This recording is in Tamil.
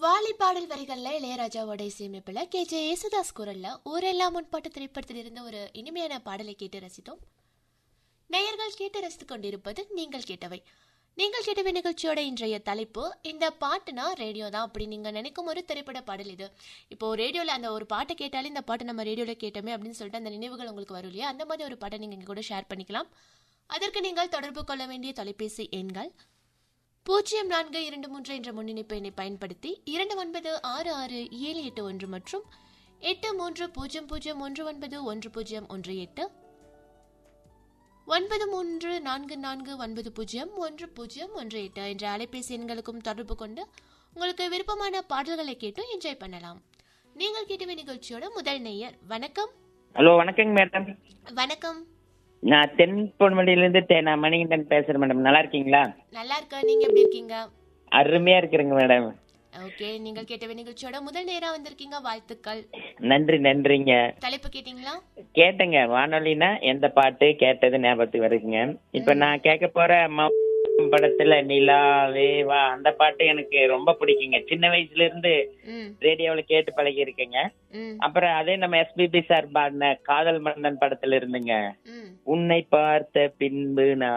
வாலி பாடல் வரிகள்ல இளையராஜாவோட இசையமைப்புல கே ஜே யேசுதாஸ் குரல்ல ஊரெல்லாம் முன்பாட்டு திரைப்படத்தில் இருந்த ஒரு இனிமையான பாடலை கேட்டு ரசித்தோம் நேயர்கள் கேட்டு ரசித்துக் கொண்டிருப்பது நீங்கள் கேட்டவை நீங்கள் கேட்டவை நிகழ்ச்சியோட இன்றைய தலைப்பு இந்த பாட்டுனா ரேடியோ தான் அப்படி நீங்க நினைக்கும் ஒரு திரைப்பட பாடல் இது இப்போ ரேடியோல அந்த ஒரு பாட்டை கேட்டாலே இந்த பாட்டு நம்ம ரேடியோல கேட்டோமே அப்படின்னு சொல்லிட்டு அந்த நினைவுகள் உங்களுக்கு வரும் இல்லையா அந்த மாதிரி ஒரு பாட்டை நீங்க எங்க கூட ஷேர் பண்ணிக்கலாம் அதற்கு நீங்கள் தொடர்பு கொள்ள வேண்டிய தொலைபேசி எண்கள் பூஜ்ஜியம் நான்கு இரண்டு மூன்று என்ற முன்னிணைப்பு எண்ணை பயன்படுத்தி இரண்டு ஒன்பது ஆறு ஆறு ஏழு எட்டு ஒன்று மற்றும் எட்டு மூன்று பூஜ்ஜியம் பூஜ்ஜியம் ஒன்று ஒன்பது ஒன்று பூஜ்ஜியம் ஒன்று எட்டு ஒன்பது மூன்று நான்கு நான்கு ஒன்பது பூஜ்ஜியம் ஒன்று பூஜ்ஜியம் ஒன்று எட்டு என்ற அலைபேசி எண்களுக்கும் தொடர்பு கொண்டு உங்களுக்கு விருப்பமான பாடல்களை கேட்டு என்ஜாய் பண்ணலாம் நீங்கள் கேட்டவை நிகழ்ச்சியோட முதல் நேயர் வணக்கம் ஹலோ வணக்கங்க மேடம் வணக்கம் நான் தென் பொன்மடியிலேருந்து தே நான் மணிகண்டன் பேசுகிறேன் மேடம் நல்லா இருக்கீங்களா நல்லா இருக்க நீங்க எப்படி இருக்கீங்க அருமையாக இருக்கிறேங்க மேடம் ஓகே நீங்கள் கேட்டவை நிகழ்ச்சியோட முதல் நேரா வந்திருக்கீங்க வாழ்த்துக்கள் நன்றி நன்றிங்க தலைப்பு கேட்டீங்களா கேட்டேங்க வானொலினா எந்த பாட்டு கேட்டது ஞாபகத்துக்கு வருதுங்க இப்போ நான் கேட்க போகிற படத்தில் நிலாவே வா அந்த பாட்டு எனக்கு ரொம்ப பிடிக்குங்க சின்ன வயசுல இருந்து ம் ரேடியோவில் கேட்டு பழகி இருக்கேங்க ம் அப்புறம் அதே நம்ம எஸ்பிபி சார் பாடின காதல் மன்னன் படத்துல இருந்துங்க ம் உன்னை பார்த்த பின்பு நான்